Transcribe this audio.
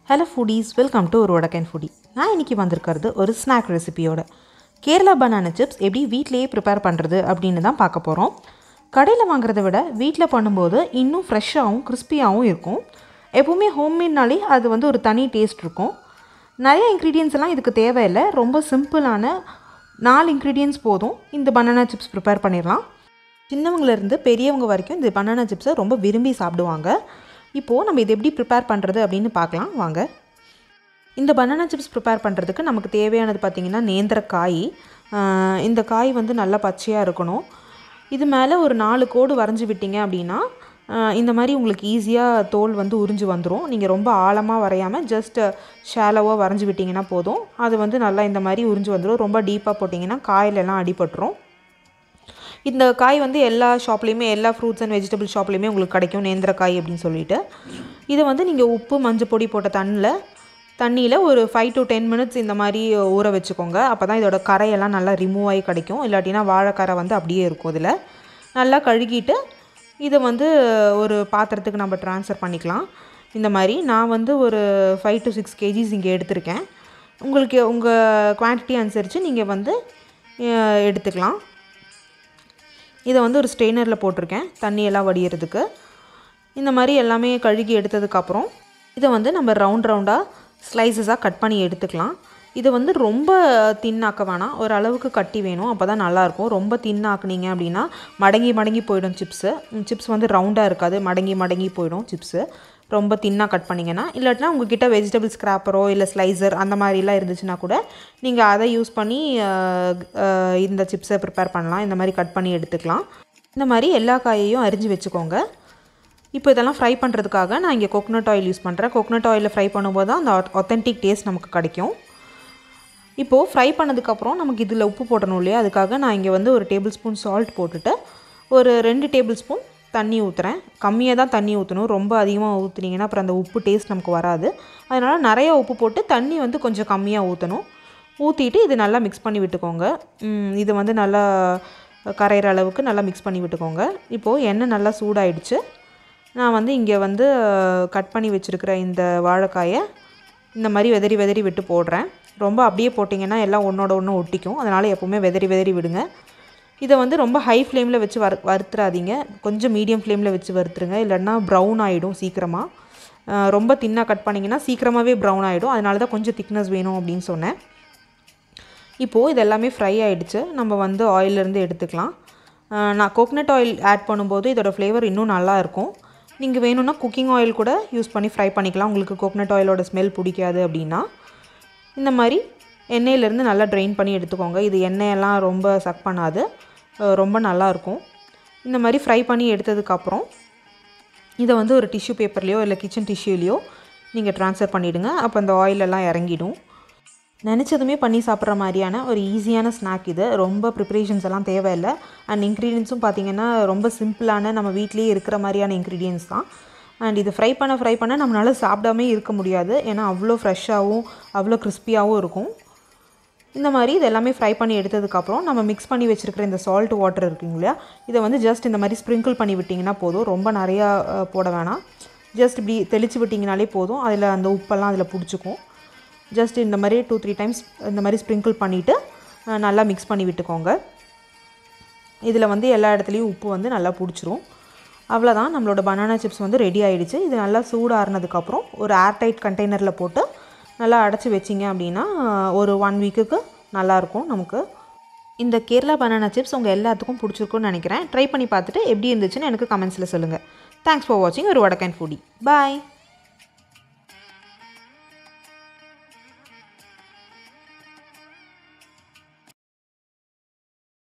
hello foodies welcome to ஒரு வடக்கன் foodie நான் இன்றைக்கி வந்திருக்கிறது ஒரு ஸ்நாக் ரெசிபியோட கேரளா பனானா சிப்ஸ் எப்படி வீட்டிலேயே ப்ரிப்பேர் பண்ணுறது அப்படின்னு தான் பார்க்க போகிறோம் கடையில் வாங்குறத விட வீட்டில் பண்ணும்போது இன்னும் ஃப்ரெஷ்ஷாகவும் கிறிஸ்பியாகவும் இருக்கும் எப்போவுமே ஹோம்மேட்னாலே அது வந்து ஒரு தனி டேஸ்ட் இருக்கும் நிறைய இன்க்ரீடியன்ஸ் எல்லாம் இதுக்கு தேவையில்லை ரொம்ப சிம்பிளான நாலு இன்க்ரீடியன்ஸ் போதும் இந்த பனானா சிப்ஸ் ப்ரிப்பேர் பண்ணிடலாம் சின்னவங்கலேருந்து பெரியவங்க வரைக்கும் இந்த பனானா சிப்ஸை ரொம்ப விரும்பி சாப்பிடுவாங்க இப்போது நம்ம இது எப்படி ப்ரிப்பேர் பண்ணுறது அப்படின்னு பார்க்கலாம் வாங்க இந்த பனானா சிப்ஸ் ப்ரிப்பேர் பண்ணுறதுக்கு நமக்கு தேவையானது பார்த்திங்கன்னா நேந்திர காய் ஆஹ் இந்த காய் வந்து நல்லா பச்சையாக இருக்கணும் இது மேலே ஒரு நாலு கோடு வரைஞ்சி விட்டீங்க அப்படின்னா ஆஹ் இந்த மாதிரி உங்களுக்கு ஈஸியாக தோல் வந்து உறிஞ்சு வந்துடும் நீங்கள் ரொம்ப ஆழமாக வரையாமல் ஜஸ்ட் ஷேலோவாக வரைஞ்சி விட்டிங்கன்னா போதும் அது வந்து நல்லா இந்த மாதிரி உறிஞ்சு வந்துடும் ரொம்ப டீப்பாக போட்டிங்கன்னா காயிலெல்லாம் அடிபட்டுரும் இந்த காய் வந்து எல்லா ஷாப்லேயுமே எல்லா ஃப்ரூட்ஸ் அண்ட் வெஜிடபிள் ஷாப்லேயுமே உங்களுக்கு கிடைக்கும் நேந்திரக்காய் அப்படின்னு சொல்லிட்டு இதை வந்து நீங்கள் உப்பு மஞ்சள் பொடி போட்ட தண்ணியில் தண்ணியில் ஒரு ஃபைவ் டு டென் மினிட்ஸ் இந்த மாதிரி ஊற வச்சுக்கோங்க அப்போ தான் இதோட கரையெல்லாம் நல்லா ரிமூவ் ஆகி கிடைக்கும் இல்லாட்டினா வாழைக்கரை வந்து அப்படியே இருக்கும் இதில் நல்லா கழுகிட்டு இதை வந்து ஒரு பாத்திரத்துக்கு நம்ம ட்ரான்ஸ்ஃபர் பண்ணிக்கலாம் இந்த மாதிரி நான் வந்து ஒரு ஃபைவ் டு சிக்ஸ் கேஜிஸ் இங்கே எடுத்திருக்கேன் உங்களுக்கு உங்கள் குவான்டிட்டி அனுசரித்து நீங்கள் வந்து அஹ், எடுத்துக்கலாம் இதை வந்து ஒரு ஸ்ட்ரெயினரில் போட்டிருக்கேன் தண்ணியெல்லாம் வடிகிறதுக்கு இந்த மாதிரி எல்லாமே கழுகி எடுத்ததுக்கப்புறம் இதை வந்து நம்ம ரவுண்ட் ரவுண்டாக ஸ்லைசஸாக கட் பண்ணி எடுத்துக்கலாம் இதை வந்து ரொம்ப தின்னாக்க வேணாம் ஒரு அளவுக்கு கட்டி வேணும் அப்போ தான் நல்லாயிருக்கும் ரொம்ப தின்னாக்குனீங்க அப்படின்னா மடங்கி மடங்கி போயிடும் சிப்ஸு சிப்ஸ் வந்து ரவுண்டாக இருக்காது மடங்கி மடங்கி போயிடும் சிப்ஸு ரொம்ப தின்னாக கட் பண்ணிங்கன்னா இல்லாட்டினா உங்ககிட்ட வெஜிடபிள் ஸ்க்ராப்பரோ இல்லை ஸ்லைசர் அந்த மாதிரிலாம் இருந்துச்சுன்னா கூட நீங்கள் அதை யூஸ் பண்ணி அஹ், அஹ், இந்த சிப்ஸை ப்ரிப்பேர் பண்ணலாம் இந்த மாதிரி கட் பண்ணி எடுத்துக்கலாம் இந்த மாதிரி எல்லா காயையும் அரிஞ்சு வச்சுக்கோங்க இப்போ இதெல்லாம் ஃப்ரை பண்ணுறதுக்காக நான் இங்கே கோகனட் ஆயில் யூஸ் பண்ணுறேன் கோகனட் ஆயிலில் ஃப்ரை பண்ணும்போது தான் அந்த ஒத்தென்டிக் டேஸ்ட் நமக்கு கிடைக்கும் இப்போது ஃப்ரை பண்ணதுக்கப்புறம் நமக்கு இதில் உப்பு போடணும் இல்லையா அதுக்காக நான் இங்கே வந்து ஒரு டேபிள் ஸ்பூன் சால்ட் போட்டுட்டு ஒரு ரெண்டு டேபிள் ஸ்பூன் தண்ணி ஊற்றுறேன் கம்மியாக தான் தண்ணி ஊற்றணும் ரொம்ப அதிகமாக ஊற்றுனீங்கன்னா அப்புறம் அந்த உப்பு டேஸ்ட் நமக்கு வராது அதனால் நிறைய உப்பு போட்டு தண்ணி வந்து கொஞ்சம் கம்மியாக ஊற்றணும் ஊற்றிட்டு இது நல்லா மிக்ஸ் பண்ணி விட்டுக்கோங்க ம், இது வந்து நல்லா கரையிற அளவுக்கு நல்லா மிக்ஸ் பண்ணி விட்டுக்கோங்க இப்போது எண்ணெய் நல்லா சூடாயிடுச்சு நான் வந்து இங்கே வந்து கட் பண்ணி வச்சுருக்கிற இந்த வாழைக்காயை இந்த மாதிரி வெதறி வெதறி விட்டு போடுறேன் ரொம்ப அப்படியே போட்டிங்கன்னா எல்லாம் ஒன்றோட ஒன்று ஒட்டிக்கும் அதனால் எப்போவுமே வெதறி வெதறி விடுங்க இதை வந்து ரொம்ப ஹை ஃப்ளேமில் வச்சு வறு வறுத்துறாதீங்க கொஞ்சம் மீடியம் ஃப்ளேமில் வச்சு வறுத்துருங்க இல்லைன்னா ப்ரௌன் ஆகிடும் சீக்கிரமாக ரொம்ப தின்னாக கட் பண்ணிங்கன்னா சீக்கிரமாகவே ப்ரௌன் ஆகிடும் அதனால தான் கொஞ்சம் திக்னஸ் வேணும் அப்படின்னு சொன்னேன் இப்போது இது எல்லாமே ஃப்ரை ஆகிடுச்சு நம்ம வந்து ஆயிலேருந்து எடுத்துக்கலாம் அஹ் நான் கோகனட் ஆயில் ஆட் பண்ணும்போது இதோட ஃப்ளேவர் இன்னும் நல்லா இருக்கும் நீங்கள் வேணும்னா குக்கிங் ஆயில் கூட யூஸ் பண்ணி ஃப்ரை பண்ணிக்கலாம் உங்களுக்கு கோகனட் ஆயிலோட ஸ்மெல் பிடிக்காது அப்படின்னா இந்த மாதிரி எண்ணெயிலேருந்து நல்லா ட்ரெயின் பண்ணி எடுத்துக்கோங்க இது எண்ணெயெல்லாம் ரொம்ப சக் பண்ணாது அஹ் ரொம்ப நல்லாயிருக்கும் இந்த மாதிரி ஃப்ரை பண்ணி எடுத்ததுக்கப்புறம் இதை வந்து ஒரு டிஷ்யூ பேப்பர்லேயோ இல்லை கிச்சன் டிஷ்யூலேயோ நீங்கள் ட்ரான்ஸ்ஃபர் பண்ணிவிடுங்க அப்போ அந்த ஆயிலெல்லாம் இறங்கிடும் நினச்சதுமே பண்ணி சாப்பிட்ற மாதிரியான ஒரு ஈஸியான ஸ்நாக் இது ரொம்ப ப்ரிப்ரேஷன்ஸ் எல்லாம் தேவையில்லை அண்ட் இன்க்ரீடியன்ஸும் பார்த்தீங்கன்னா ரொம்ப சிம்பிளான நம்ம வீட்டிலேயே இருக்கிற மாதிரியான இன்க்ரீடியன்ஸ் தான் அண்ட் இது ஃப்ரை பண்ண ஃப்ரை பண்ண நம்மளால் சாப்பிடாமே இருக்க முடியாது ஏன்னா அவ்வளோ ஃப்ரெஷ்ஷாகவும் அவ்வளோ கிறிஸ்பியாகவும் இருக்கும் இந்த மாதிரி இது எல்லாமே ஃப்ரை பண்ணி எடுத்ததுக்கப்புறம் நம்ம மிக்ஸ் பண்ணி வச்சுருக்கிற இந்த சால்ட் வாட்டர் இருக்குங்க இல்லையா இதை வந்து ஜஸ்ட் இந்த மாதிரி ஸ்ப்ரிங்கிள் பண்ணி விட்டிங்கன்னா போதும் ரொம்ப நிறையா அஹ், போட வேணாம் ஜஸ்ட் இப்படி தெளித்து விட்டிங்கனாலே போதும் அதில் அந்த உப்பெல்லாம் அதில் பிடிச்சிக்கும் ஜஸ்ட் இந்த மாதிரி டூ த்ரீ டைம்ஸ் இந்த மாதிரி ஸ்ப்ரிங்கிள் பண்ணிவிட்டு நல்லா மிக்ஸ் பண்ணி விட்டுக்கோங்க இதில் வந்து எல்லா இடத்துலையும் உப்பு வந்து நல்லா பிடிச்சிரும் அவ்வளோதான் நம்மளோட பனானா சிப்ஸ் வந்து ரெடி ஆயிடுச்சு இது நல்லா சூடாறினதுக்கப்புறம் ஒரு ஏர்டைட் கண்டெய்னரில் போட்டு நல்லா அடைச்சி வச்சிங்க அப்படின்னா ஒரு ஒன் வீக்குக்கு நல்லாயிருக்கும் நமக்கு இந்த கேரளா பனானா சிப்ஸ் உங்கள் எல்லாத்துக்கும் பிடிச்சிருக்குன்னு நினைக்கிறேன் ட்ரை பண்ணி பார்த்துட்டு எப்படி இருந்துச்சுன்னு எனக்கு கமெண்ட்ஸில் சொல்லுங்கள் தேங்க்ஸ் ஃபார் வாட்சிங் ஒரு வடக்கன் ஃபுடி பாய்